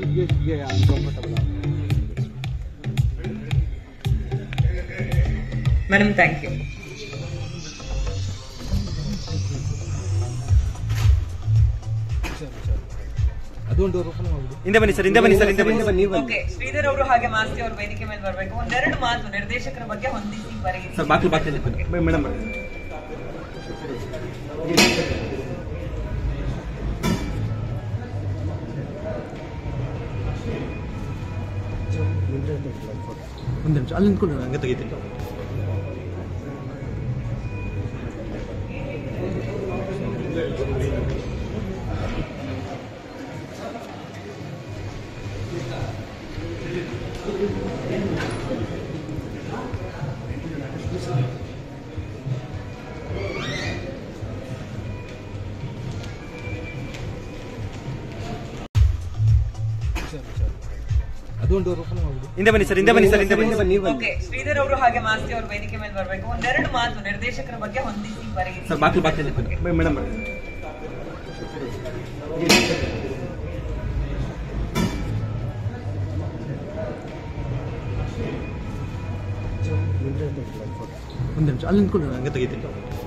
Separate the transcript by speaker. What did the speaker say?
Speaker 1: ಹೀಗೆ ಹೀಗೆ uncomfortable
Speaker 2: madam thank you
Speaker 1: ಅದೊಂದು ಡೋರ್ ಓಪನ್ ಮಾಡ್ಬಿಡಿ
Speaker 3: ಹಿಂದೆ ಬನ್ನಿ ಸರ್ ಹಿಂದೆ ಬನ್ನಿ ಸರ್ ಹಿಂದೆ ಬನ್ನಿ
Speaker 1: ನೀವು ಬನ್ನಿ
Speaker 2: ಓಕೆ ಶ್ರೀಧರ್ ಅವರು ಹಾಗೆ ಮಾಸ್ತಿ ಅವರು ವೇದಿಕೆ ಮೇಲೆ ಬರಬೇಕು ಒಂದೆರಡು ಮಾತು ನಿರ್ದೇಶಕರ ಬಗ್ಗೆ ಹೊಂದಿಸಿ ಬರೆಯಿರಿ
Speaker 3: ಸರ್ ಬಾಕ್ಲು ಬಾಕ್ಲು ಮೇಡಮ್ ಒಂದು ನಿಮಿಷ ಅಲ್ಲಿ ನಿಂತ್ಕೊಂಡು ಹಂಗೆ ತೆಗಿತೀನಿ
Speaker 1: ಅದೊಂದು ಡೋರ್ ಓಪನ್ ಮಾಡ್ಬಿಡಿ
Speaker 3: ಹಿಂದೆ ಬನ್ನಿ ಸರ್ ಹಿಂದೆ ಬನ್ನಿ ಸರ್ ಹಿಂದೆ ಬನ್ನಿ
Speaker 1: ನೀವು ಬನ್ನಿ
Speaker 2: ಓಕೆ ಶ್ರೀಧರ್ ಅವರು ಹಾಗೆ ಮಾಸ್ತಿ ಅವರು ವೇದಿಕೆ ಮೇಲೆ ಬರಬೇಕು ಒಂದೆರಡು ಮಾತು ನಿರ್ದೇಶಕರ ಬಗ್ಗೆ ಹೊಂದಿಸಿ ಬರೆಯಿರಿ
Speaker 3: ಸರ್ ಬಾಕ್ಲು ಬಾಕ್ಲು ಮೇಡಮ್ ಒಂದು ನಿಮಿಷ ಅಲ್ಲಿ ನಿಂತ್ಕೊಂಡು ಹಂಗೆ ತೆಗಿತೀನಿ